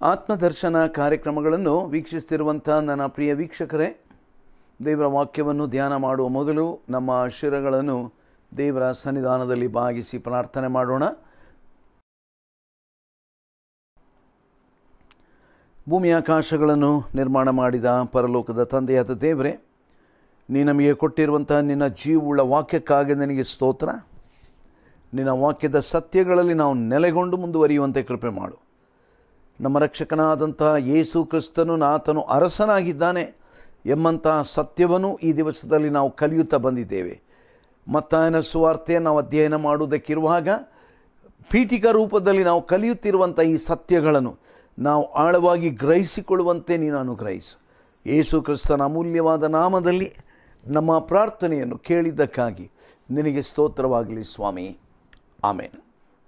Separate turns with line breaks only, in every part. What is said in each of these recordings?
ಆತ್ಮದರ್ಶನ ಕಾರ್ಯಕ್ರಮಗಳನ್ನು ವೀಕ್ಷಿಸ್ತಿರುವಂಥ ನನ್ನ ಪ್ರಿಯ ವೀಕ್ಷಕರೇ ದೇವರ ವಾಕ್ಯವನ್ನು ಧ್ಯಾನ ಮಾಡುವ ಮೊದಲು ನಮ್ಮ ಶಿರಗಳನ್ನು ದೇವರ ಸನ್ನಿಧಾನದಲ್ಲಿ ಭಾಗಿಸಿ ಪ್ರಾರ್ಥನೆ ಮಾಡೋಣ ಭೂಮಿ ಆಕಾಶಗಳನ್ನು ನಿರ್ಮಾಣ ಮಾಡಿದ ಪರಲೋಕದ ತಂದೆಯಾದ ದೇವರೇ ನೀ ನಮಗೆ ಕೊಟ್ಟಿರುವಂಥ ನಿನ್ನ ಜೀವವುಳ್ಳ ವಾಕ್ಯಕ್ಕಾಗಿ ನಿನಗೆ ಸ್ತೋತ್ರ ನಿನ್ನ ವಾಕ್ಯದ ಸತ್ಯಗಳಲ್ಲಿ ನಾವು ನೆಲೆಗೊಂಡು ಮುಂದುವರಿಯುವಂತೆ ಕೃಪೆ ಮಾಡು ನಮ್ಮ ರಕ್ಷಕನಾದಂಥ ಯೇಸು ಕ್ರಿಸ್ತನು ಆತನು ಅರಸನಾಗಿದ್ದಾನೆ ಎಂಬಂಥ ಸತ್ಯವನ್ನು ಈ ದಿವಸದಲ್ಲಿ ನಾವು ಕಲಿಯುತ್ತಾ ಬಂದಿದ್ದೇವೆ ಮತ್ತಾಯನ ಸುವಾರ್ತೆಯನ್ನು ನಾವು ಅಧ್ಯಯನ ಮಾಡುವುದಕ್ಕಿರುವಾಗ ಪೀಠಿಕ ರೂಪದಲ್ಲಿ ನಾವು ಕಲಿಯುತ್ತಿರುವಂಥ ಈ ಸತ್ಯಗಳನ್ನು ನಾವು ಆಳವಾಗಿ ಗ್ರಹಿಸಿಕೊಳ್ಳುವಂತೆ ನೀನು ಅನುಗ್ರಹಿಸು ಯೇಸು ಕ್ರಿಸ್ತನ ಅಮೂಲ್ಯವಾದ ನಾಮದಲ್ಲಿ ನಮ್ಮ ಪ್ರಾರ್ಥನೆಯನ್ನು ಕೇಳಿದ್ದಕ್ಕಾಗಿ ನಿನಗೆ ಸ್ತೋತ್ರವಾಗಲಿ ಸ್ವಾಮಿ ಆಮೇಲೆ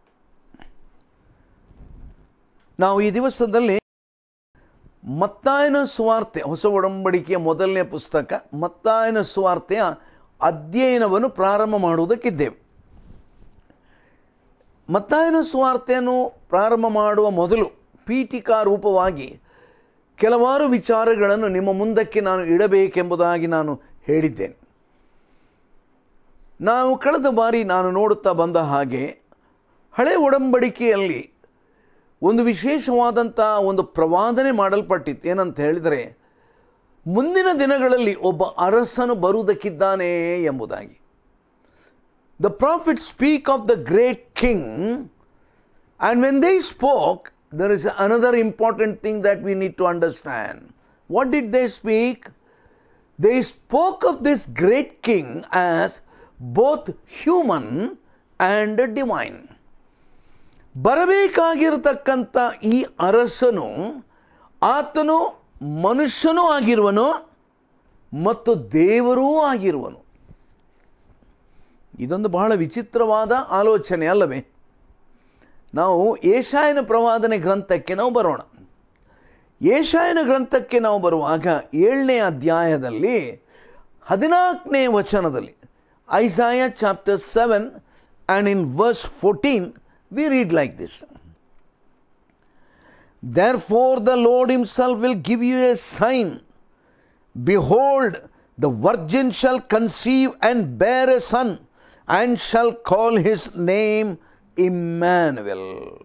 ನಾವು ಈ ದಿವಸದಲ್ಲಿ ಮತ್ತಾಯನ ಸುವಾರ್ತೆ ಹೊಸ ಒಡಂಬಡಿಕೆಯ ಮೊದಲನೇ ಪುಸ್ತಕ ಮತ್ತಾಯನ ಸುವಾರ್ತೆಯ ಅಧ್ಯಯನವನ್ನು ಪ್ರಾರಂಭ ಮಾಡುವುದಕ್ಕಿದ್ದೇವೆ ಮತ್ತಾಯನ ಸುವಾರ್ತೆಯನ್ನು ಪ್ರಾರಂಭ ಮಾಡುವ ಮೊದಲು ಪೀಠಿಕಾ ರೂಪವಾಗಿ ಕೆಲವಾರು ವಿಚಾರಗಳನ್ನು ನಿಮ್ಮ ಮುಂದಕ್ಕೆ ನಾನು ಇಡಬೇಕೆಂಬುದಾಗಿ ನಾನು ಹೇಳಿದ್ದೇನೆ ನಾವು ಕಳೆದ ಬಾರಿ ನಾನು ನೋಡುತ್ತಾ ಬಂದ ಹಾಗೆ ಹಳೆ ಒಡಂಬಡಿಕೆಯಲ್ಲಿ ಒಂದು ವಿಶೇಷವಾದಂಥ ಒಂದು ಪ್ರವಾದನೆ ಮಾಡಲ್ಪಟ್ಟಿತ್ತು ಏನಂತ ಹೇಳಿದರೆ ಮುಂದಿನ ದಿನಗಳಲ್ಲಿ ಒಬ್ಬ ಅರಸನು ಬರುವುದಕ್ಕಿದ್ದಾನೆ ಎಂಬುದಾಗಿ the prophet speak of the great king and when they spoke there is another important thing that we need to understand what did they speak they spoke of this great king as both human and divine ಬರಬೇಕಾಗಿರತಕ್ಕಂಥ ಈ ಅರಸನು ಆತನು ಮನುಷ್ಯನೂ ಆಗಿರುವನು ಮತ್ತು ದೇವರೂ ಆಗಿರುವನು ಇದೊಂದು ಬಹಳ ವಿಚಿತ್ರವಾದ ಆಲೋಚನೆ ಅಲ್ಲವೇ ನಾವು ಏಷಾಯನ ಪ್ರವಾದನೆ ಗ್ರಂಥಕ್ಕೆ ನಾವು ಬರೋಣ ಏಷಾಯನ ಗ್ರಂಥಕ್ಕೆ ನಾವು ಬರುವಾಗ ಏಳನೇ ಅಧ್ಯಾಯದಲ್ಲಿ ಹದಿನಾಲ್ಕನೇ ವಚನದಲ್ಲಿ Isaiah chapter seven and in verse fourteen we read like this Therefore, the Lord Himself will give you a sign. Behold, the virgin shall conceive and bear a son, and shall call his name Emmanuel.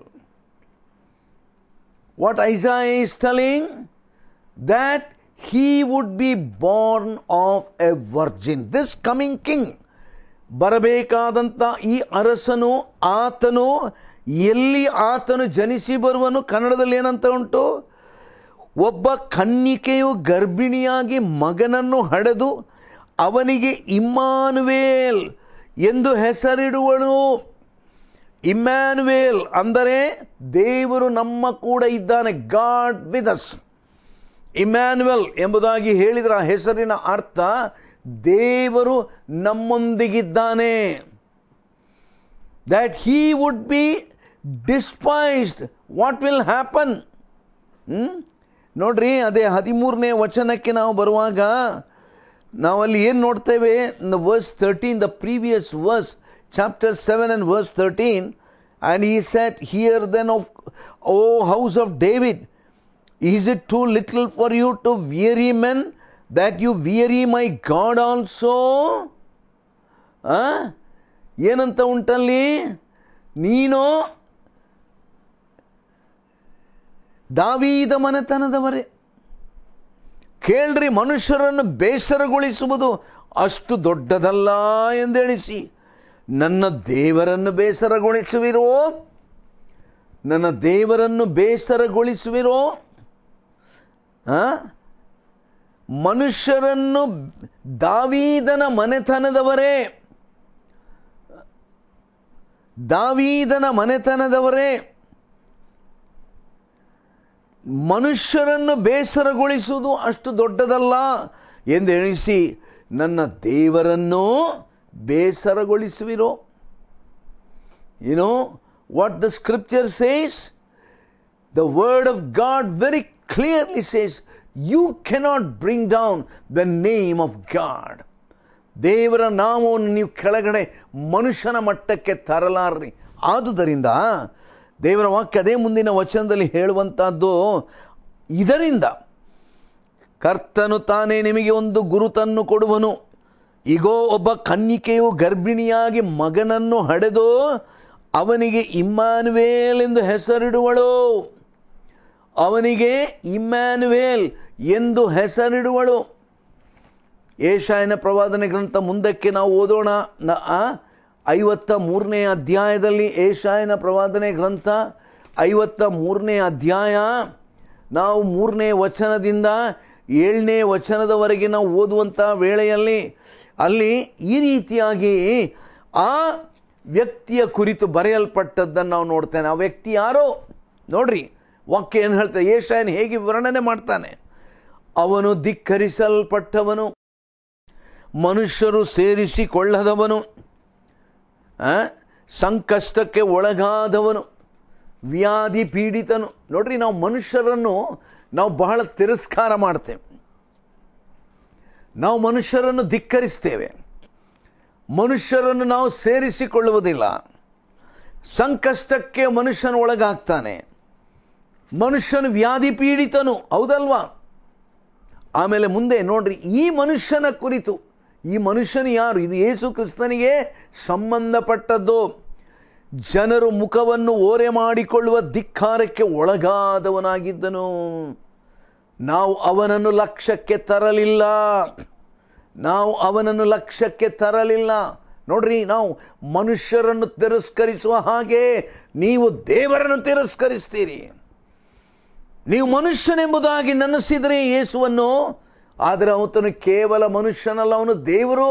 What Isaiah is telling? That he would be born of a virgin. This coming king. ಬರಬೇಕಾದಂಥ ಈ ಅರಸನು ಆತನು ಎಲ್ಲಿ ಆತನು ಜನಿಸಿ ಬರುವನು ಕನ್ನಡದಲ್ಲಿ ಏನಂತ ಉಂಟು ಒಬ್ಬ ಕನ್ನಿಕೆಯು ಗರ್ಭಿಣಿಯಾಗಿ ಮಗನನ್ನು ಹಡೆದು ಅವನಿಗೆ ಇಮ್ಮಾನುವೇಲ್ ಎಂದು ಹೆಸರಿಡುವಳು ಇಮ್ಯಾನುವೇಲ್ ಅಂದರೆ ದೇವರು ನಮ್ಮ ಕೂಡ ಇದ್ದಾನೆ ಗಾಡ್ ವಿತ್ ಅಸ್ ಇಮ್ಯಾನ್ಯುವಲ್ ಎಂಬುದಾಗಿ ಹೇಳಿದರ ಹೆಸರಿನ ಅರ್ಥ ದೇವರು ನಮ್ಮೊಂದಿಗಿದ್ದಾನೆ that he would be despised. What will happen? ನೋಡ್ರಿ ಅದೇ ಹದಿಮೂರನೇ ವಚನಕ್ಕೆ ನಾವು ಬರುವಾಗ ನಾವಲ್ಲಿ ಏನು ನೋಡ್ತೇವೆ the verse thirteen the previous verse chapter seven and verse thirteen and he said hear then of O house of David is it too little for you to weary men that you weary my God also ಏನಂತ ಉಂಟಲ್ಲಿ ನೀನು ದಾವೀದ ಮನೆತನದವರೇ ಕೇಳ್ರಿ ಮನುಷ್ಯರನ್ನು ಬೇಸರಗೊಳಿಸುವುದು ಅಷ್ಟು ದೊಡ್ಡದಲ್ಲ ಎಂದೆಣಿಸಿ ನನ್ನ ದೇವರನ್ನು ಬೇಸರಗೊಳಿಸುವಿರೋ ನನ್ನ ದೇವರನ್ನು ಬೇಸರಗೊಳಿಸುವಿರೋ ಮನುಷ್ಯರನ್ನು ದಾವೀದನ ಮನೆತನದವರೇ ದಾವೀದನ ಮನೆತನದವರೇ ಮನುಷ್ಯರನ್ನು ಬೇಸರಗೊಳಿಸುವುದು ಅಷ್ಟು ದೊಡ್ಡದಲ್ಲ ಎಂದು ಎಣಿಸಿ ನನ್ನ ದೇವರನ್ನು ಬೇಸರಗೊಳಿಸುವಿರೋ ಏನೋ what the scripture says the word of God very clearly says you cannot bring down the name of God ದೇವರ ನಾಮವನ್ನು ನೀವು ಕೆಳಗಡೆ ಮನುಷ್ಯನ ಮಟ್ಟಕ್ಕೆ ತರಲಾರ್ರಿ ಆದುದರಿಂದ ದೇವರ ವಾಕ್ಯ ಅದೇ ಮುಂದಿನ ವಚನದಲ್ಲಿ ಹೇಳುವಂಥದ್ದು ಇದರಿಂದ ಕರ್ತನು ತಾನೇ ನಿಮಗೆ ಒಂದು ಗುರುತನ್ನು ಕೊಡುವನು ಈಗೋ ಒಬ್ಬ ಕನ್ನಿಕೆಯು ಗರ್ಭಿಣಿಯಾಗಿ ಮಗನನ್ನು ಹಡೆದು ಅವನಿಗೆ ಇಮ್ಮಾನುವೇಲ್ ಎಂದು ಹೆಸರಿಡುವಳು ಅವನಿಗೆ ಇಮ್ಯಾನುವೇಲ್ ಎಂದು ಹೆಸರಿಡುವಳು ಏಷಾಯನ ಪ್ರವಾದನೆ ಗ್ರಂಥ ಮುಂದಕ್ಕೆ ನಾವು ಓದೋಣ ನ ಆ ಐವತ್ತ ಮೂರನೇ ಅಧ್ಯಾಯದಲ್ಲಿ ಏಷಾಯನ ಪ್ರವಾದನೆ ಗ್ರಂಥ ಐವತ್ತ ಮೂರನೇ ಅಧ್ಯಾಯ ನಾವು ಮೂರನೇ ವಚನದಿಂದ ಏಳನೇ ವಚನದವರೆಗೆ ನಾವು ಓದುವಂಥ ವೇಳೆಯಲ್ಲಿ ಅಲ್ಲಿ ಈ ರೀತಿಯಾಗಿ ಆ ವ್ಯಕ್ತಿಯ ಕುರಿತು ಬರೆಯಲ್ಪಟ್ಟದ್ದನ್ನು ನಾವು ನೋಡ್ತೇನೆ ಆ ವ್ಯಕ್ತಿ ಯಾರೋ ನೋಡ್ರಿ ವಾಕ್ಯ ಏನು ಹೇಳ್ತಾರೆ ಏಷಾಯನ್ ಹೇಗೆ ವರ್ಣನೆ ಮಾಡ್ತಾನೆ ಅವನು ಧಿಕ್ಕರಿಸಲ್ಪಟ್ಟವನು ಮನುಷ್ಯರು ಸೇರಿಸಿಕೊಳ್ಳದವನು ಆ, ಸಂಕಷ್ಟಕ್ಕೆ ಒಳಗಾದವನು ವ್ಯಾಧಿ ಪೀಡಿತನು ನೋಡ್ರಿ ನಾವು ಮನುಷ್ಯರನ್ನು ನಾವು ಬಹಳ ತಿರಸ್ಕಾರ ಮಾಡ್ತೇವೆ ನಾವು ಮನುಷ್ಯರನ್ನು ಧಿಕ್ಕರಿಸ್ತೇವೆ ಮನುಷ್ಯರನ್ನು ನಾವು ಸೇರಿಸಿಕೊಳ್ಳುವುದಿಲ್ಲ ಸಂಕಷ್ಟಕ್ಕೆ ಮನುಷ್ಯನು ಒಳಗಾಗ್ತಾನೆ ಮನುಷ್ಯನು ವ್ಯಾಧಿ ಪೀಡಿತನು ಹೌದಲ್ವಾ ಆಮೇಲೆ ಮುಂದೆ ನೋಡ್ರಿ ಈ ಮನುಷ್ಯನ ಕುರಿತು ಈ ಮನುಷ್ಯನು ಯಾರು ಇದು ಯೇಸು ಕ್ರಿಸ್ತನಿಗೆ ಸಂಬಂಧಪಟ್ಟದ್ದು ಜನರು ಮುಖವನ್ನು ಓರೆ ಮಾಡಿಕೊಳ್ಳುವ ಧಿಕ್ಕಾರಕ್ಕೆ ಒಳಗಾದವನಾಗಿದ್ದನು ನಾವು ಅವನನ್ನು ಲಕ್ಷ್ಯಕ್ಕೆ ತರಲಿಲ್ಲ ನಾವು ಅವನನ್ನು ಲಕ್ಷ್ಯಕ್ಕೆ ತರಲಿಲ್ಲ ನೋಡ್ರಿ ನಾವು ಮನುಷ್ಯರನ್ನು ತಿರಸ್ಕರಿಸುವ ಹಾಗೆ ನೀವು ದೇವರನ್ನು ತಿರಸ್ಕರಿಸ್ತೀರಿ ನೀವು ಮನುಷ್ಯನೆಂಬುದಾಗಿ ನೆನೆಸಿದರೆ ಯೇಸುವನ್ನು ಆದರೆ ಆತನು ಕೇವಲ ಮನುಷ್ಯನಲ್ಲ ಅವನು ದೇವರು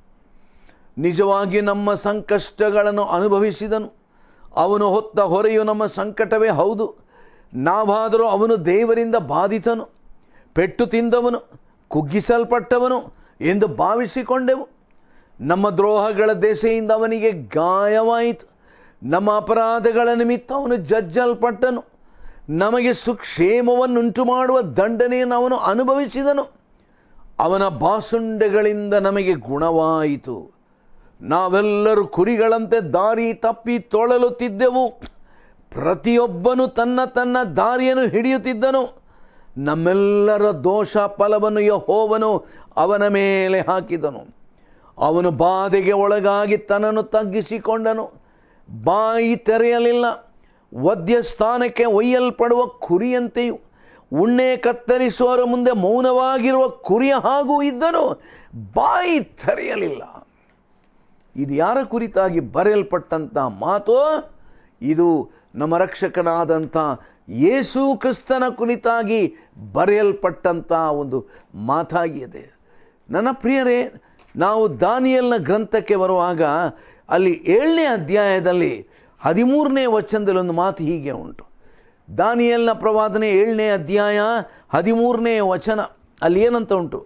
ನಿಜವಾಗಿ ನಮ್ಮ ಸಂಕಷ್ಟಗಳನ್ನು ಅನುಭವಿಸಿದನು ಅವನು ಹೊತ್ತ ಹೊರೆಯು ನಮ್ಮ ಸಂಕಟವೇ ಹೌದು ನಾವಾದರೂ ಅವನು ದೇವರಿಂದ ಬಾಧಿತನು ಪೆಟ್ಟು ತಿಂದವನು ಕುಗ್ಗಿಸಲ್ಪಟ್ಟವನು ಎಂದು ಭಾವಿಸಿಕೊಂಡೆವು ನಮ್ಮ ದ್ರೋಹಗಳ ದೆಸೆಯಿಂದ ಅವನಿಗೆ ಗಾಯವಾಯಿತು ನಮ್ಮ ಅಪರಾಧಗಳ ನಿಮಿತ್ತ ಅವನು ಜಜ್ಜಲ್ಪಟ್ಟನು ನಮಗೆ ಸುಕ್ಷೇಮವನ್ನುಂಟು ಮಾಡುವ ದಂಡನೆಯನ್ನು ಅವನು ಅನುಭವಿಸಿದನು ಅವನ ಬಾಸುಂಡೆಗಳಿಂದ ನಮಗೆ ಗುಣವಾಯಿತು ನಾವೆಲ್ಲರೂ ಕುರಿಗಳಂತೆ ದಾರಿ ತಪ್ಪಿ ತೊಳಲುತ್ತಿದ್ದೆವು ಪ್ರತಿಯೊಬ್ಬನು ತನ್ನ ತನ್ನ ದಾರಿಯನ್ನು ಹಿಡಿಯುತ್ತಿದ್ದನು ನಮ್ಮೆಲ್ಲರ ದೋಷ ಫಲವನ್ನು ಯಹೋವನು ಅವನ ಮೇಲೆ ಹಾಕಿದನು ಅವನು ಬಾಧೆಗೆ ಒಳಗಾಗಿ ತನ್ನನ್ನು ತಗ್ಗಿಸಿಕೊಂಡನು ಬಾಯಿ ತೆರೆಯಲಿಲ್ಲ ವದ್ಯ ಸ್ಥಾನಕ್ಕೆ ಒಯ್ಯಲ್ಪಡುವ ಕುರಿಯಂತೆಯೂ ಉಣ್ಣೆ ಕತ್ತರಿಸುವವರ ಮುಂದೆ ಮೌನವಾಗಿರುವ ಕುರಿಯ ಹಾಗೂ ಇದ್ದನು ಬಾಯಿ ತೆರೆಯಲಿಲ್ಲ ಇದು ಯಾರ ಕುರಿತಾಗಿ ಬರೆಯಲ್ಪಟ್ಟಂಥ ಮಾತು ಇದು ನಮ್ಮ ರಕ್ಷಕನಾದಂಥ ಯೇಸು ಕ್ರಿಸ್ತನ ಕುರಿತಾಗಿ ಬರೆಯಲ್ಪಟ್ಟಂಥ ಒಂದು ಮಾತಾಗಿದೆ ನನ್ನ ಪ್ರಿಯರೇ ನಾವು ದಾನಿಯಲ್ನ ಗ್ರಂಥಕ್ಕೆ ಬರುವಾಗ ಅಲ್ಲಿ ಏಳನೇ ಅಧ್ಯಾಯದಲ್ಲಿ ಹದಿಮೂರನೇ ವಚನದಲ್ಲಿ ಒಂದು ಮಾತು ಹೀಗೆ ಉಂಟು ದಾನಿಯಲ್ನ ಪ್ರವಾದನೆ ಏಳನೇ ಅಧ್ಯಾಯ ಹದಿಮೂರನೇ ವಚನ ಅಲ್ಲಿ ಏನಂತ ಉಂಟು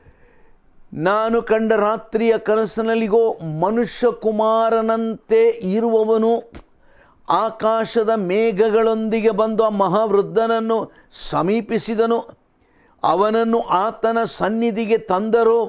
ನಾನು ಕಂಡ ರಾತ್ರಿಯ ಕನಸಿನಲ್ಲಿಗೋ ಮನುಷ್ಯ ಕುಮಾರನಂತೆ ಇರುವವನು ಆಕಾಶದ ಮೇಘಗಳೊಂದಿಗೆ ಬಂದು ಆ ಮಹಾವೃದ್ಧನನ್ನು ಸಮೀಪಿಸಿದನು ಅವನನ್ನು ಆತನ ಸನ್ನಿಧಿಗೆ ತಂದರು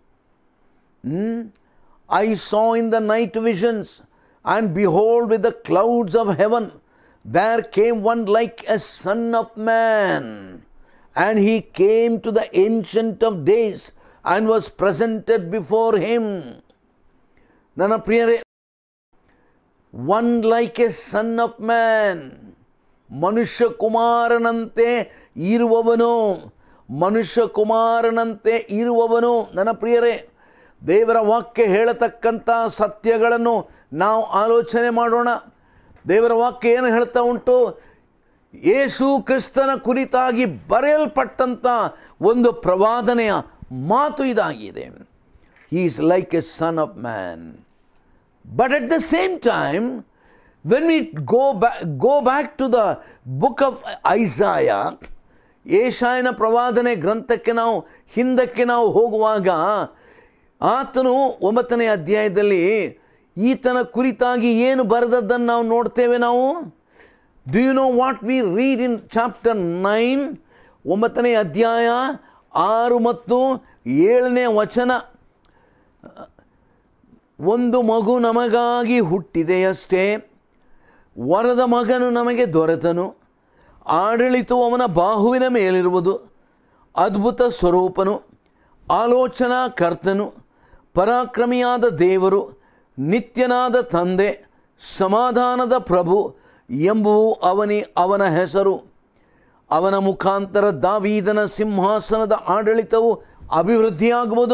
I saw in the night visions and behold with the clouds of heaven there came one like a son of man and he came to the ancient of days and was presented before him ನನ್ನ ಪ್ರಿಯರೇ one like a son of man ಮನುಷ್ಯ ಕುಮಾರನಂತೆ ಇರುವವನು ಮನುಷ್ಯ ಕುಮಾರನಂತೆ ಇರುವವನು ನನ್ನ ಪ್ರಿಯರೇ ದೇವರ ವಾಕ್ಯ ಹೇಳತಕ್ಕಂಥ ಸತ್ಯಗಳನ್ನು ನಾವು ಆಲೋಚನೆ ಮಾಡೋಣ ದೇವರ ವಾಕ್ಯ ಏನು ಹೇಳ್ತಾ ಉಂಟು ಯೇಸು ಕ್ರಿಸ್ತನ ಕುರಿತಾಗಿ ಬರೆಯಲ್ಪಟ್ಟಂಥ ಒಂದು ಪ್ರವಾದನೆಯ ಮಾತು ಇದಾಗಿದೆ he is like a son of man But at the same time, when we go back, go back to the book of Isaiah, ಏಷಾಯನ ಪ್ರವಾದನೆ ಗ್ರಂಥಕ್ಕೆ ನಾವು ಹಿಂದಕ್ಕೆ ನಾವು ಹೋಗುವಾಗ ಆತನು ಒಂಬತ್ತನೇ ಅಧ್ಯಾಯದಲ್ಲಿ ಈತನ ಕುರಿತಾಗಿ ಏನು ಬರೆದದ್ದನ್ನು ನಾವು ನೋಡ್ತೇವೆ ನಾವು do you know what we read in chapter nine ಒಂಬತ್ತನೇ ಅಧ್ಯಾಯ ಆರು ಮತ್ತು ಏಳನೇ ವಚನ ಒಂದು ಮಗು ನಮಗಾಗಿ ಹುಟ್ಟಿದೆಯಷ್ಟೇ ವರದ ಮಗನು ನಮಗೆ ದೊರೆತನು ಆಡಳಿತವು ಅವನ ಬಾಹುವಿನ ಮೇಲಿರುವುದು ಅದ್ಭುತ ಸ್ವರೂಪನು ಆಲೋಚನಾ ಕರ್ತನು ಪರಾಕ್ರಮಿಯಾದ ದೇವರು ನಿತ್ಯನಾದ ತಂದೆ ಸಮಾಧಾನದ ಪ್ರಭು ಎಂಬುವು ಅವನಿ ಅವನ ಹೆಸರು ಅವನ ಮುಖಾಂತರ ದಾವೀದನ ಸಿಂಹಾಸನದ ಆಡಳಿತವು ಅಭಿವೃದ್ಧಿಯಾಗುವುದು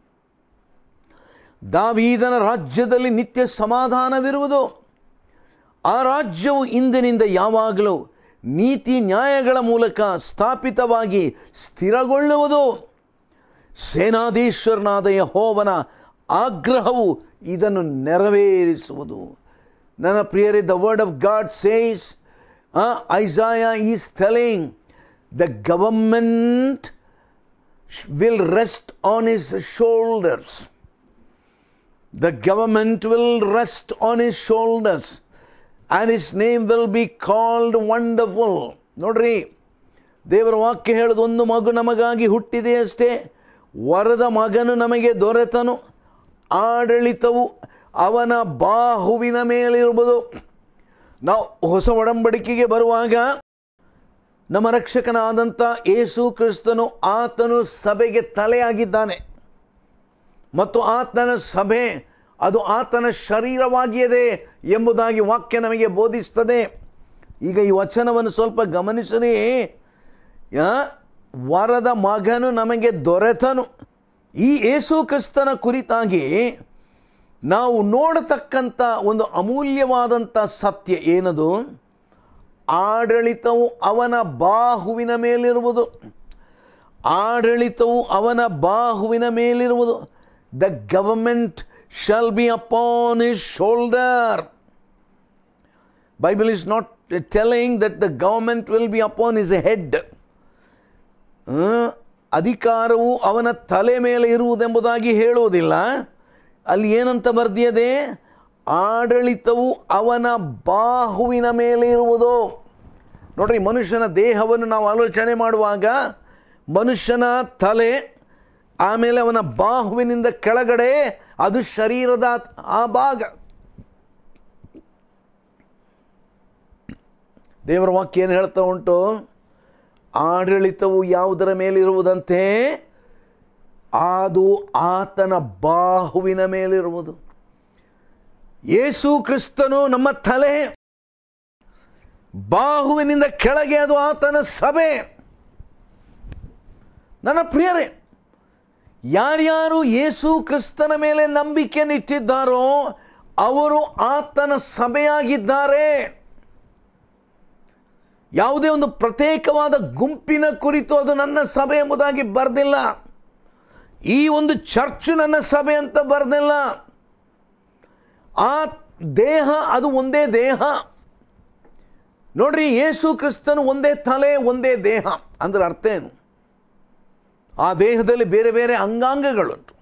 ದಾವೀದನ ರಾಜ್ಯದಲ್ಲಿ ನಿತ್ಯ ಸಮಾಧಾನವಿರುವುದು ಆ ರಾಜ್ಯವು ಇಂದಿನಿಂದ ಯಾವಾಗಲೂ ನೀತಿ ನ್ಯಾಯಗಳ ಮೂಲಕ ಸ್ಥಾಪಿತವಾಗಿ ಸ್ಥಿರಗೊಳ್ಳುವುದು ಸೇನಾಧೀಶ್ವರನಾದ ಯಹೋವನ ಆಗ್ರಹವು ಇದನ್ನು ನೆರವೇರಿಸುವುದು ನನ್ನ ಪ್ರಿಯರೇ the word of God says Isaiah is telling the government will rest on his shoulders The government will rest on his shoulders and his name will be called wonderful. ನೋಡ್ರಿ ದೇವರ ವಾಕ್ಯ ಹೇಳೋದು ಒಂದು ಮಗು ನಮಗಾಗಿ ಹುಟ್ಟಿದೆ ಅಷ್ಟೇ ವರದ ಮಗನು ನಮಗೆ ದೊರೆತನು ಆಡಳಿತವು ಅವನ ಬಾಹುವಿನ ಮೇಲಿರುವುದು ನಾವು ಹೊಸ ಒಡಂಬಡಿಕೆಗೆ ಬರುವಾಗ ನಮ್ಮ ರಕ್ಷಕನಾದಂಥ ಏಸು ಕ್ರಿಸ್ತನು ಆತನು ಸಭೆಗೆ ತಲೆಯಾಗಿದ್ದಾನೆ ಮತ್ತು ಆತನ ಸಭೆ ಅದು ಆತನ ಶರೀರವಾಗಿಯದೆ ಎಂಬುದಾಗಿ ವಾಕ್ಯ ನಮಗೆ ಬೋಧಿಸ್ತದೆ ಈಗ ಈ ವಚನವನ್ನು ಸ್ವಲ್ಪ ಗಮನಿಸಿರಿ ಆ, ವರದ ಮಗನು ನಮಗೆ ದೊರೆತನು ಈ ಏಸು ಕ್ರಿಸ್ತನ ಕುರಿತಾಗಿ ನಾವು ನೋಡತಕ್ಕಂಥ ಒಂದು ಅಮೂಲ್ಯವಾದಂಥ ಸತ್ಯ ಏನದು ಆಡಳಿತವು ಅವನ ಬಾಹುವಿನ ಮೇಲಿರುವುದು ಆಡಳಿತವು ಅವನ ಬಾಹುವಿನ ಮೇಲಿರುವುದು the government shall be upon his shoulder Bible is not telling that the government will be upon his head ಅಧಿಕಾರವು ಅವನ ತಲೆ ಮೇಲೆ ಇರುವುದೆಂಬುದಾಗಿ ಹೇಳುವುದಿಲ್ಲ ಅಲ್ಲಿ ಏನಂತ ಬರ್ದಿಯದೆ ಆಡಳಿತವು ಅವನ ಬಾಹುವಿನ ಮೇಲೆ ಇರುವುದು ನೋಡ್ರಿ ಮನುಷ್ಯನ ದೇಹವನ್ನು ನಾವು ಆಲೋಚನೆ ಮಾಡುವಾಗ ಮನುಷ್ಯನ ತಲೆ ಆಮೇಲೆ ಅವನ ಬಾಹುವಿನಿಂದ ಕೆಳಗಡೆ ಅದು ಶರೀರದ ಆ ಭಾಗ ದೇವರ ವಾಕ್ಯ ಏನು ಹೇಳ್ತಾ ಉಂಟು ಆಡಳಿತವು ಯಾವುದರ ಮೇಲಿರುವುದಂತೆ ಅದು ಆತನ ಬಾಹುವಿನ ಮೇಲಿರುವುದು ಯೇಸು ಕ್ರಿಸ್ತನು ನಮ್ಮ ತಲೆ ಬಾಹುವಿನಿಂದ ಕೆಳಗೆ ಅದು ಆತನ ಸಭೆ ನನ್ನ ಪ್ರಿಯರೇ ಯಾರ್ಯಾರು ಯೇಸು ಕ್ರಿಸ್ತನ ಮೇಲೆ ನಂಬಿಕೆಯನ್ನಿಟ್ಟಿದ್ದಾರೋ ಅವರು ಆತನ ಸಭೆಯಾಗಿದ್ದಾರೆ ಯಾವುದೇ ಒಂದು ಪ್ರತ್ಯೇಕವಾದ ಗುಂಪಿನ ಕುರಿತು ಅದು ನನ್ನ ಸಭೆ ಎಂಬುದಾಗಿ ಬರೆದಿಲ್ಲ ಈ ಒಂದು ಚರ್ಚ್ ನನ್ನ ಸಭೆ ಅಂತ ಬರೆದಿಲ್ಲ ಆ ದೇಹ ಅದು ಒಂದೇ ದೇಹ ನೋಡ್ರಿ ಯೇಸು ಕ್ರಿಸ್ತನು ಒಂದೇ ತಲೆ ಒಂದೇ ದೇಹ ಅಂದ್ರೆ ಅರ್ಥ ಏನು ಆ ದೇಹದಲ್ಲಿ ಬೇರೆ ಬೇರೆ ಅಂಗಾಂಗಗಳುಂಟು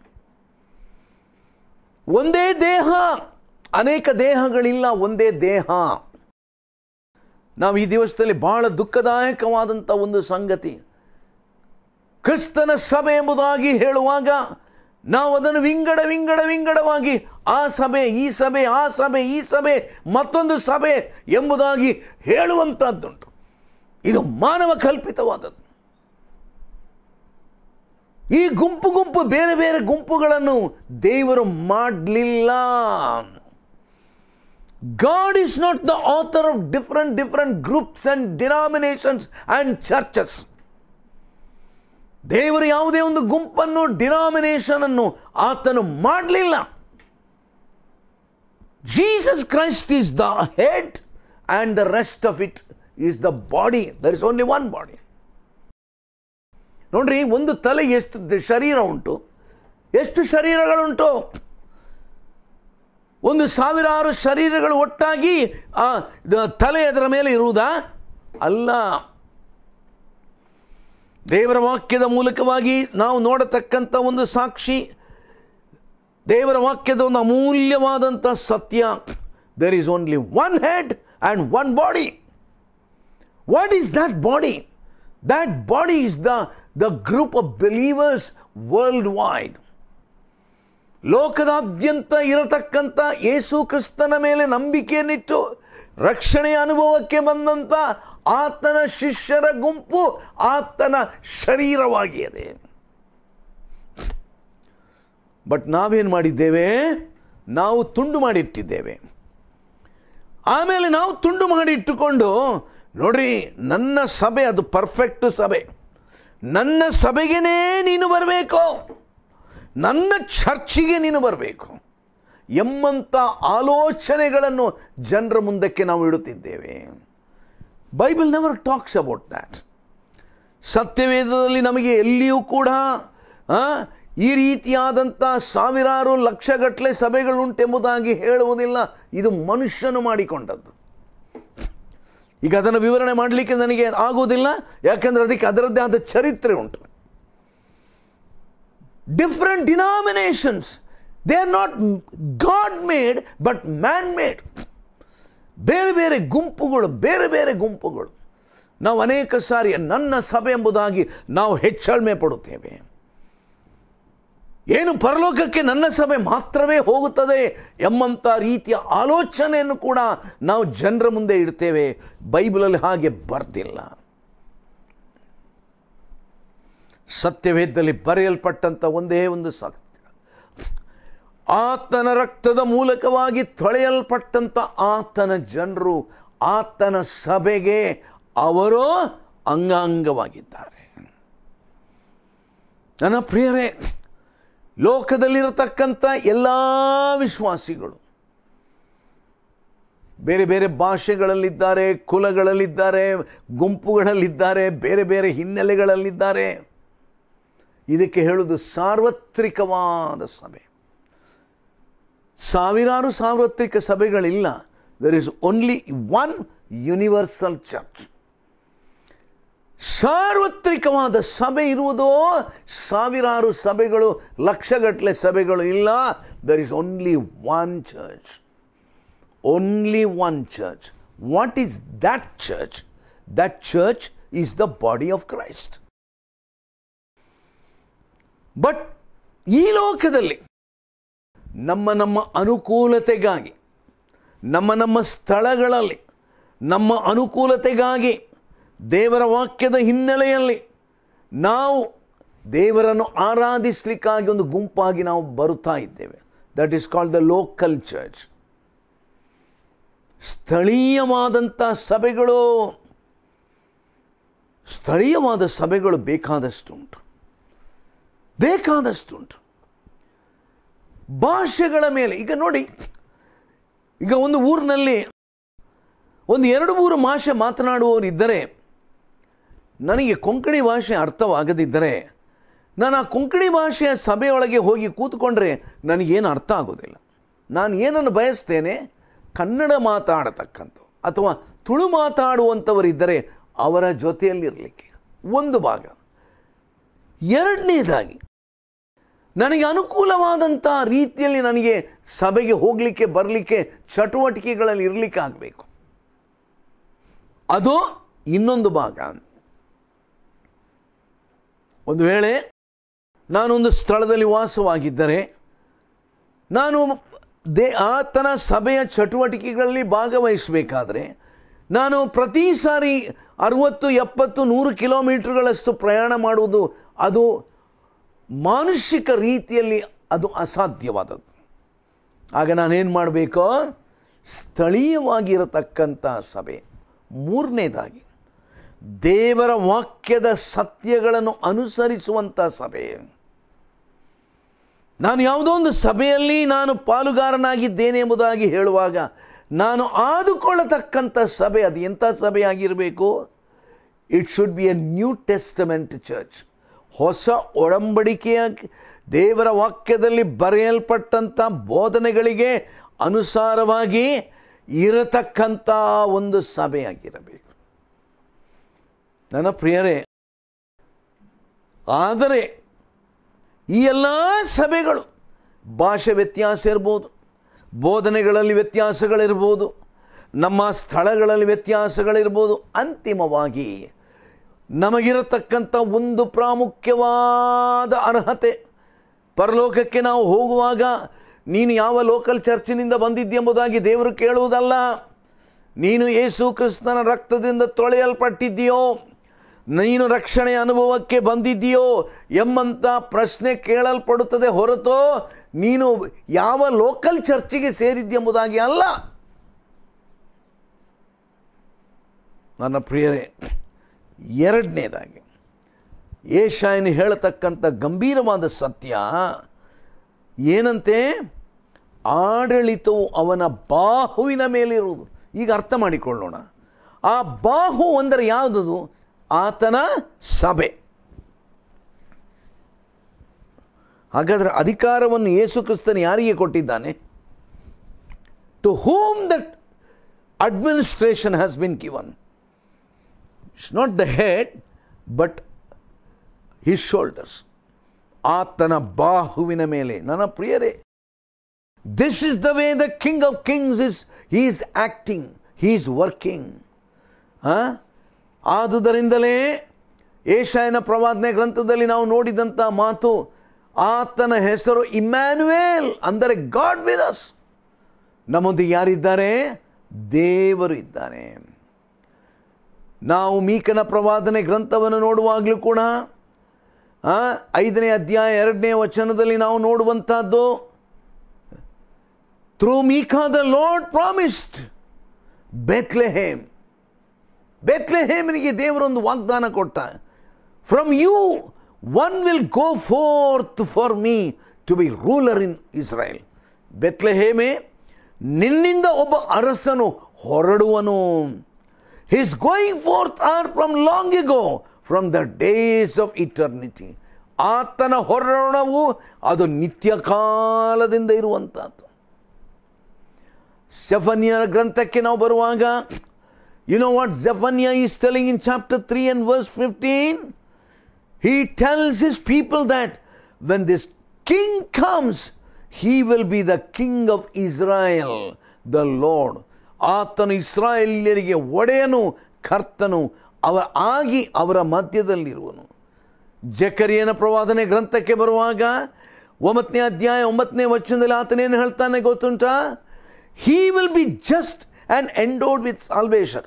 ಒಂದೇ ದೇಹ ಅನೇಕ ದೇಹಗಳಿಲ್ಲ ಒಂದೇ ದೇಹ ನಾವು ಈ ದಿವಸದಲ್ಲಿ ಬಹಳ ದುಃಖದಾಯಕವಾದಂಥ ಒಂದು ಸಂಗತಿ ಕ್ರಿಸ್ತನ ಸಭೆ ಎಂಬುದಾಗಿ ಹೇಳುವಾಗ ನಾವು ಅದನ್ನು ವಿಂಗಡ ವಿಂಗಡ ವಿಂಗಡವಾಗಿ ಆ ಸಭೆ ಈ ಸಭೆ ಆ ಸಭೆ ಈ ಸಭೆ ಮತ್ತೊಂದು ಸಭೆ ಎಂಬುದಾಗಿ ಹೇಳುವಂಥದ್ದುಂಟು ಇದು ಮಾನವ ಕಲ್ಪಿತವಾದದ್ದು ಈ ಗುಂಪು ಗುಂಪು ಬೇರೆ ಬೇರೆ ಗುಂಪುಗಳನ್ನು ದೇವರು ಮಾಡಲಿಲ್ಲ God is not the author of different different groups and denominations and churches. ದೇವರು ಯಾವುದೇ ಒಂದು ಗುಂಪನ್ನು ಡಿನಾಮಿನೇಷನ್ ಅನ್ನು ಆತನು ಮಾಡಲಿಲ್ಲ Jesus Christ is the head and the rest of it is the body there is only one body ನೋಡ್ರಿ ಒಂದು ತಲೆ ಎಷ್ಟು ದ- ಶರೀರ ಉಂಟು ಎಷ್ಟು ಶರೀರಗಳುಂಟು ಒಂದು ಸಾವಿರಾರು ಶರೀರಗಳು ಒಟ್ಟಾಗಿ ಆ ದ- ತಲೆ ಅದರ ಮೇಲೆ ಇರುವುದಾ ಅಲ್ಲ ದೇವರ ವಾಕ್ಯದ ಮೂಲಕವಾಗಿ ನಾವು ನೋಡತಕ್ಕಂಥ ಒಂದು ಸಾಕ್ಷಿ ದೇವರ ವಾಕ್ಯದ ಒಂದು ಅಮೂಲ್ಯವಾದಂಥ ಸತ್ಯ there is only one head and one body what is that body that body is the the group of believers worldwide ಲೋಕದಾದ್ಯಂತ ಇರತಕ್ಕಂಥ ಯೇಸು ಕ್ರಿಸ್ತನ ಮೇಲೆ ನಂಬಿಕೆಯನ್ನಿಟ್ಟು ರಕ್ಷಣೆಯ ಅನುಭವಕ್ಕೆ ಬಂದಂಥ ಆತನ ಶಿಷ್ಯರ ಗುಂಪು ಆತನ ಶರೀರವಾಗಿದೆ ಬಟ್ ನಾವೇನು ಮಾಡಿದ್ದೇವೆ ನಾವು ತುಂಡು ಮಾಡಿಟ್ಟಿದ್ದೇವೆ ಆಮೇಲೆ ನಾವು ತುಂಡು ಮಾಡಿ ಇಟ್ಟುಕೊಂಡು ನೋಡ್ರಿ ನನ್ನ ಸಭೆ ಅದು ಪರ್ಫೆಕ್ಟ್ ಸಭೆ ನನ್ನ ಸಭೆಗೇನೇ ನೀನು ಬರಬೇಕು ನನ್ನ ಚರ್ಚಿಗೆ ನೀನು ಬರಬೇಕು ಎಂಬಂಥ ಆಲೋಚನೆಗಳನ್ನು ಜನರ ಮುಂದಕ್ಕೆ ನಾವು ಇಡುತ್ತಿದ್ದೇವೆ Bible never talks about that ಸತ್ಯವೇದದಲ್ಲಿ ನಮಗೆ ಎಲ್ಲಿಯೂ ಕೂಡ ಆ, ಈ ರೀತಿಯಾದಂಥ ಸಾವಿರಾರು ಲಕ್ಷಗಟ್ಟಲೆ ಸಭೆಗಳುಂಟೆಂಬುದಾಗಿ ಹೇಳುವುದಿಲ್ಲ ಇದು ಮನುಷ್ಯನು ಮಾಡಿಕೊಂಡದ್ದು ಈಗ ಅದನ್ನು ವಿವರಣೆ ಮಾಡಲಿಕ್ಕೆ ನನಗೆ ಆಗುವುದಿಲ್ಲ ಯಾಕೆಂದರೆ ಅದಕ್ಕೆ ಅದರದ್ದೇ ಆದ ಚರಿತ್ರೆ ಉಂಟು different denominations they are not God made but man made ಬೇರೆ ಬೇರೆ ಗುಂಪುಗಳು ಬೇರೆ ಬೇರೆ ಗುಂಪುಗಳು ನಾವು ಅನೇಕ ಸಾರಿ ನನ್ನ ಸಭೆ ಎಂಬುದಾಗಿ ನಾವು ಹೆಚ್ಚಳ್ಮೆ ಪಡುತ್ತೇವೆ ಏನು ಪರಲೋಕಕ್ಕೆ ನನ್ನ ಸಭೆ ಮಾತ್ರವೇ ಹೋಗುತ್ತದೆ ಎಂಬಂಥ ರೀತಿಯ ಆಲೋಚನೆಯನ್ನು ಕೂಡ ನಾವು ಜನರ ಮುಂದೆ ಇಡ್ತೇವೆ ಬೈಬಲಲ್ಲಿ ಹಾಗೆ ಬರ್ತಿಲ್ಲ ಸತ್ಯವೇದದಲ್ಲಿ ಬರೆಯಲ್ಪಟ್ಟಂಥ ಒಂದೇ ಒಂದು ಸತ್ಯ ಆತನ ರಕ್ತದ ಮೂಲಕವಾಗಿ ತೊಳೆಯಲ್ಪಟ್ಟಂಥ ಆತನ ಜನರು ಆತನ ಸಭೆಗೆ ಅವರು ಅಂಗಾಂಗವಾಗಿದ್ದಾರೆ ನನ್ನ ಪ್ರಿಯರೇ ಲೋಕದಲ್ಲಿರತಕ್ಕಂಥ ಎಲ್ಲ ವಿಶ್ವಾಸಿಗಳು ಬೇರೆ ಬೇರೆ ಭಾಷೆಗಳಲ್ಲಿದ್ದಾರೆ ಕುಲಗಳಲ್ಲಿದ್ದಾರೆ ಗುಂಪುಗಳಲ್ಲಿದ್ದಾರೆ ಬೇರೆ ಬೇರೆ ಹಿನ್ನೆಲೆಗಳಲ್ಲಿದ್ದಾರೆ ಇದಕ್ಕೆ ಹೇಳುವುದು ಸಾರ್ವತ್ರಿಕವಾದ ಸಭೆ ಸಾವಿರಾರು ಸಾರ್ವತ್ರಿಕ ಸಭೆಗಳಿಲ್ಲ there is only one universal church ಸಾರ್ವತ್ರಿಕವಾದ ಸಭೆ ಇರುವುದೋ ಸಾವಿರಾರು ಸಭೆಗಳು ಲಕ್ಷಗಟ್ಟಲೆ ಸಭೆಗಳು ಇಲ್ಲ there is only one church only one church what is that church that church is the body of Christ but ಈ ಲೋಕದಲ್ಲಿ ನಮ್ಮ ನಮ್ಮ ಅನುಕೂಲತೆಗಾಗಿ ನಮ್ಮ ನಮ್ಮ ಸ್ಥಳಗಳಲ್ಲಿ ನಮ್ಮ ಅನುಕೂಲತೆಗಾಗಿ ದೇವರ ವಾಕ್ಯದ ಹಿನ್ನೆಲೆಯಲ್ಲಿ ನಾವು ದೇವರನ್ನು ಆರಾಧಿಸಲಿಕ್ಕಾಗಿ ಒಂದು ಗುಂಪಾಗಿ ನಾವು ಬರುತ್ತಾ ಇದ್ದೇವೆ that is called the local church ಸ್ಥಳೀಯವಾದಂಥ ಸಭೆಗಳು ಸ್ಥಳೀಯವಾದ ಸಭೆಗಳು ಬೇಕಾದಷ್ಟುಂಟು ಬೇಕಾದಷ್ಟುಂಟು ಭಾಷೆಗಳ ಮೇಲೆ ಈಗ ನೋಡಿ ಈಗ ಒಂದು ಊರಿನಲ್ಲಿ ಒಂದು ಎರಡು ಮೂರು ಭಾಷೆ ಮಾತನಾಡುವವರು ಇದ್ದರೆ ನನಗೆ ಕೊಂಕಣಿ ಭಾಷೆ ಅರ್ಥವಾಗದಿದ್ದರೆ ನಾನು ಆ ಕೊಂಕಣಿ ಭಾಷೆಯ ಸಭೆಯೊಳಗೆ ಹೋಗಿ ಕೂತ್ಕೊಂಡ್ರೆ ನನಗೇನು ಅರ್ಥ ಆಗೋದಿಲ್ಲ ನಾನು ಏನನ್ನು ಬಯಸ್ತೇನೆ ಕನ್ನಡ ಮಾತಾಡತಕ್ಕಂಥ ಅಥವಾ ತುಳು ಮಾತಾಡುವಂಥವರಿದ್ದರೆ ಅವರ ಜೊತೆಯಲ್ಲಿರಲಿಕ್ಕೆ ಒಂದು ಭಾಗ ಎರಡನೇದಾಗಿ ನನಗೆ ಅನುಕೂಲವಾದಂಥ ರೀತಿಯಲ್ಲಿ ನನಗೆ ಸಭೆಗೆ ಹೋಗಲಿಕ್ಕೆ ಬರಲಿಕ್ಕೆ ಚಟುವಟಿಕೆಗಳಲ್ಲಿ ಇರಲಿಕ್ಕೆ ಆಗಬೇಕು ಅದು ಇನ್ನೊಂದು ಭಾಗ ಒಂದು ವೇಳೆ ನಾನೊಂದು ಸ್ಥಳದಲ್ಲಿ ವಾಸವಾಗಿದ್ದರೆ ನಾನು ದೇ ಆತನ ಸಭೆಯ ಚಟುವಟಿಕೆಗಳಲ್ಲಿ ಭಾಗವಹಿಸಬೇಕಾದ್ರೆ ನಾನು ಪ್ರತಿ ಸಾರಿ ಅರುವತ್ತು ಎಪ್ಪತ್ತು ನೂರು ಕಿಲೋಮೀಟರ್ಗಳಷ್ಟು ಪ್ರಯಾಣ ಮಾಡುವುದು ಅದು ಮಾನುಷಿಕ ರೀತಿಯಲ್ಲಿ ಅದು ಅಸಾಧ್ಯವಾದದ್ದು ಆಗ ನಾನೇನು ಮಾಡಬೇಕು ಸ್ಥಳೀಯವಾಗಿರತಕ್ಕಂಥ ಸಭೆ ಮೂರನೇದಾಗಿ ದೇವರ ವಾಕ್ಯದ ಸತ್ಯಗಳನ್ನು ಅನುಸರಿಸುವಂಥ ಸಭೆ ನಾನು ಯಾವುದೋ ಒಂದು ಸಭೆಯಲ್ಲಿ ನಾನು ಪಾಲುಗಾರನಾಗಿದ್ದೇನೆ ಎಂಬುದಾಗಿ ಹೇಳುವಾಗ ನಾನು ಆದುಕೊಳ್ಳತಕ್ಕಂಥ ಸಭೆ ಅದು ಎಂಥ ಸಭೆಯಾಗಿರಬೇಕು it should be a New Testament church ಹೊಸ ಒಡಂಬಡಿಕೆಯ ದೇವರ ವಾಕ್ಯದಲ್ಲಿ ಬರೆಯಲ್ಪಟ್ಟಂಥ ಬೋಧನೆಗಳಿಗೆ ಅನುಸಾರವಾಗಿ ಇರತಕ್ಕಂಥ ಒಂದು ಸಭೆಯಾಗಿರಬೇಕು ನನ್ನ ಪ್ರಿಯರೇ ಆದರೆ ಈ ಎಲ್ಲ ಸಭೆಗಳು ಭಾಷೆ ವ್ಯತ್ಯಾಸ ಇರ್ಬೋದು ಬೋಧನೆಗಳಲ್ಲಿ ವ್ಯತ್ಯಾಸಗಳಿರ್ಬೋದು ನಮ್ಮ ಸ್ಥಳಗಳಲ್ಲಿ ವ್ಯತ್ಯಾಸಗಳಿರ್ಬೋದು ಅಂತಿಮವಾಗಿ ನಮಗಿರತಕ್ಕಂಥ ಒಂದು ಪ್ರಾಮುಖ್ಯವಾದ ಅರ್ಹತೆ ಪರಲೋಕಕ್ಕೆ ನಾವು ಹೋಗುವಾಗ ನೀನು ಯಾವ ಲೋಕಲ್ ಚರ್ಚಿನಿಂದ ಬಂದಿದ್ದೆ ಎಂಬುದಾಗಿ ದೇವರು ಕೇಳುವುದಲ್ಲ ನೀನು ಯೇಸು ಕ್ರಿಸ್ತನ ರಕ್ತದಿಂದ ತೊಳೆಯಲ್ಪಟ್ಟಿದ್ದೀಯೋ ನೀನು ರಕ್ಷಣೆ ಅನುಭವಕ್ಕೆ ಬಂದಿದ್ದೀಯೋ ಎಂಬಂಥ ಪ್ರಶ್ನೆ ಕೇಳಲ್ಪಡುತ್ತದೆ ಹೊರತು ನೀನು ಯಾವ ಲೋಕಲ್ ಚರ್ಚಿಗೆ ಸೇರಿದ್ದೆಂಬುದಾಗಿ ಅಲ್ಲ ನನ್ನ ಪ್ರಿಯರೇ ಎರಡನೇದಾಗಿ ಏಷಾಯನ ಹೇಳತಕ್ಕಂಥ ಗಂಭೀರವಾದ ಸತ್ಯ ಏನಂತೆ ಆಡಳಿತವು ಅವನ ಬಾಹುವಿನ ಮೇಲಿರುವುದು ಈಗ ಅರ್ಥ ಮಾಡಿಕೊಳ್ಳೋಣ ಆ ಬಾಹು ಅಂದರೆ ಯಾವುದದು ಆತನ ಸಭೆ ಹಾಗಾದರೆ ಅಧಿಕಾರವನ್ನು ಯೇಸು ಕ್ರಿಸ್ತನು ಯಾರಿಗೆ ಕೊಟ್ಟಿದ್ದಾನೆ to whom that administration has been given it's not the head but his shoulders ಆತನ ಬಾಹುವಿನ ಮೇಲೆ ನನ್ನ ಪ್ರಿಯರೇ this is the way the king of kings is he is acting he is working ಆದುದರಿಂದಲೇ ಏಷಾಯನ ಪ್ರವಾದನೆ ಗ್ರಂಥದಲ್ಲಿ ನಾವು ನೋಡಿದಂಥ ಮಾತು ಆತನ ಹೆಸರು ಇಮ್ಯಾನ್ಯುಯೇಲ್ ಅಂದರೆ ಗಾಡ್ ವಿತ್ ಅಸ್ ನಮ್ಮೊಂದಿಗೆ ಯಾರಿದ್ದಾರೆ ದೇವರು ಇದ್ದಾನೆ ನಾವು ಮೀಕನ ಪ್ರವಾದನೆ ಗ್ರಂಥವನ್ನು ನೋಡುವಾಗಲೂ ಕೂಡ ಆ, ಐದನೇ ಅಧ್ಯಾಯ ಎರಡನೇ ವಚನದಲ್ಲಿ ನಾವು ನೋಡುವಂಥದ್ದು through Micah the Lord promised Bethlehem ಬೆತ್ಲೆಹೇಮನಿಗೆ ದೇವರೊಂದು ವಾಗ್ದಾನ ಕೊಟ್ಟ from you one will go forth for me to be ruler in Israel ಬೆತ್ಲೆಹೇಮೆ ನಿನ್ನಿಂದ ಒಬ್ಬ ಅರಸನು ಹೊರಡುವನು his going forth are from long ago from the days of eternity ಆತನ ಹೊರಡವು ಅದು ನಿತ್ಯ ಕಾಲದಿಂದ ಇರುವಂಥದ್ದು ಸೆಫನ್ಯನ ಗ್ರಂಥಕ್ಕೆ ನಾವು ಬರುವಾಗ you know what Zephaniah is telling in chapter three and verse fifteen he tells his people that when this king comes, he will be the king of Israel, the Lord. ಆತನು ಇಸ್ರಾಯೇಲ್ಯರಿಗೆ ಒಡೆಯನು ಕರ್ತನು ಅವ ಆಗಿ ಅವರ ಮಧ್ಯದಲ್ಲಿರುವನು ಜಕರಿಯನ ಪ್ರವಾದನೆ ಗ್ರಂಥಕ್ಕೆ ಬರುವಾಗ ಒಂಬತ್ತನೇ ಅಧ್ಯಾಯ ಒಂಬತ್ತನೇ ವಚನದಲ್ಲಿ ಆತನೇನು ಹೇಳ್ತಾನೆ ಗೊತ್ತುಂಟಾ he will be just and endowed with salvation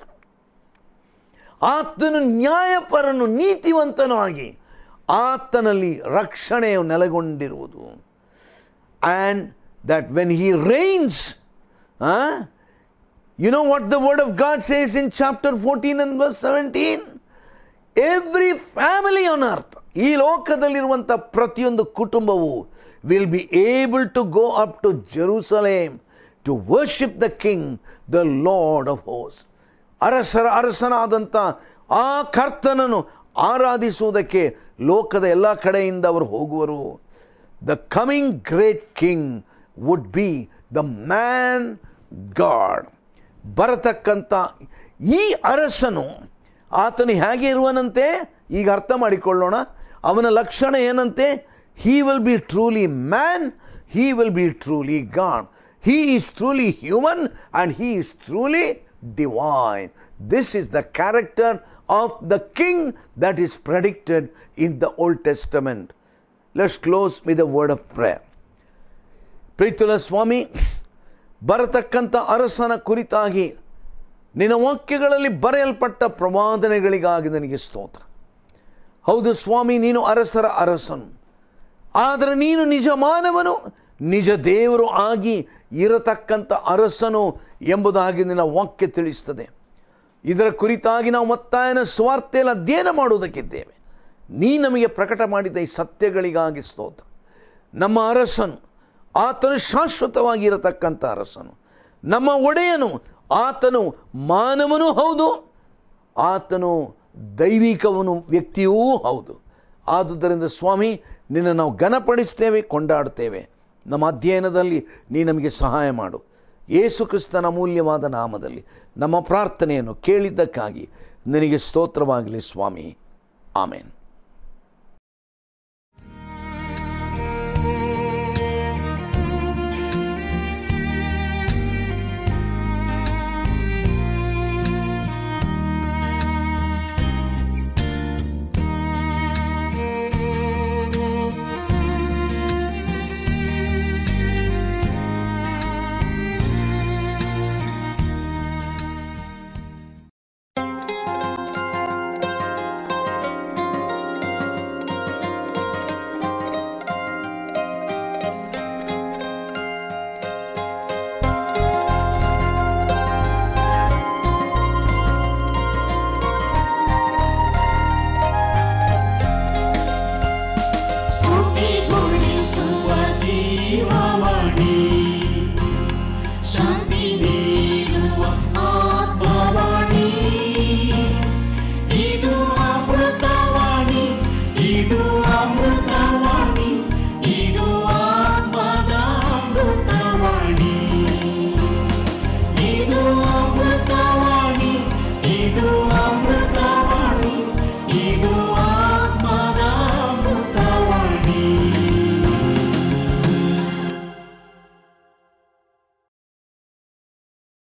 ಆತನು ನ್ಯಾಯಪರನು ನೀತಿವಂತನೂ ಆಗಿ ಆತನಲ್ಲಿ ರಕ್ಷಣೆಯು ನೆಲೆಗೊಂಡಿರುವುದು and that when he reigns you know what the word of God says in chapter fourteen and verse seventeen every family on earth ಈ ಲೋಕದಲ್ಲಿರುವಂಥ ಪ್ರತಿಯೊಂದು ಕುಟುಂಬವು will be able to go up to Jerusalem to worship the king the Lord of ಹೋಸ್ ಅರಸರ ಅರಸನಾದಂಥ ಆ ಕರ್ತನನ್ನು ಆರಾಧಿಸುವುದಕ್ಕೆ ಲೋಕದ ಎಲ್ಲ ಕಡೆಯಿಂದ ಅವರು ಹೋಗುವರು the coming great king would be the man God ಬರತಕ್ಕಂಥ ಈ ಅರಸನು ಆತನು ಹೇಗೆ ಇರುವನಂತೆ ಈಗ ಅರ್ಥ ಮಾಡಿಕೊಳ್ಳೋಣ ಅವನ ಲಕ್ಷಣ ಏನಂತೆ he will be truly man he will be truly God he is truly human and he is truly divine. This is the character of the king that is predicted in the Old Testament. Let's close with a word of prayer. ಪ್ರೀತುಲ ಸ್ವಾಮಿ ಬರತಕ್ಕಂಥ ಅರಸನ ಕುರಿತಾಗಿ ನಿನ್ನ ವಾಕ್ಯಗಳಲ್ಲಿ ಬರೆಯಲ್ಪಟ್ಟ ಪ್ರವಾದನೆಗಳಿಗಾಗಿ ನನಗೆ ಸ್ತೋತ್ರ ಹೌದು ಸ್ವಾಮಿ ನೀನು ಅರಸರ ಅರಸನು ಆದರೆ ನೀನು ನಿಜ ಮಾನವನು ನಿಜ ದೇವರು ಆಗಿ ಇರತಕ್ಕಂಥ ಅರಸನು ಎಂಬುದಾಗಿ ನಿನ್ನ ವಾಕ್ಯ ತಿಳಿಸ್ತದೆ ಇದರ ಕುರಿತಾಗಿ ನಾವು ಮತ್ತಾಯನ ಸ್ವಾರ್ಥೆಯಲ್ಲಿ ಅಧ್ಯಯನ ಮಾಡುವುದಕ್ಕಿದ್ದೇವೆ ನೀ ನಮಗೆ ಪ್ರಕಟ ಮಾಡಿದ ಈ ಸತ್ಯಗಳಿಗಾಗಿ ಸ್ತೋತ್ರ ನಮ್ಮ ಅರಸನು ಆತನು ಶಾಶ್ವತವಾಗಿ ಇರತಕ್ಕಂಥ ಅರಸನು ನಮ್ಮ ಒಡೆಯನು ಆತನು ಮಾನವನೂ ಹೌದು ಆತನು ದೈವಿಕವನು ವ್ಯಕ್ತಿಯೂ ಹೌದು ಆದುದರಿಂದ ಸ್ವಾಮಿ ನಿನ್ನ ನಾವು ಘನಪಡಿಸ್ತೇವೆ ಕೊಂಡಾಡ್ತೇವೆ ನಮ್ಮ ಅಧ್ಯಯನದಲ್ಲಿ ನೀ ನಮಗೆ ಸಹಾಯ ಮಾಡು ಯೇಸು ಕ್ರಿಸ್ತನ ಅಮೂಲ್ಯವಾದ ನಾಮದಲ್ಲಿ ನಮ್ಮ ಪ್ರಾರ್ಥನೆಯನ್ನು ಕೇಳಿದ್ದಕ್ಕಾಗಿ ನಿನಗೆ ಸ್ತೋತ್ರವಾಗಲಿ ಸ್ವಾಮಿ ಆಮೇನ್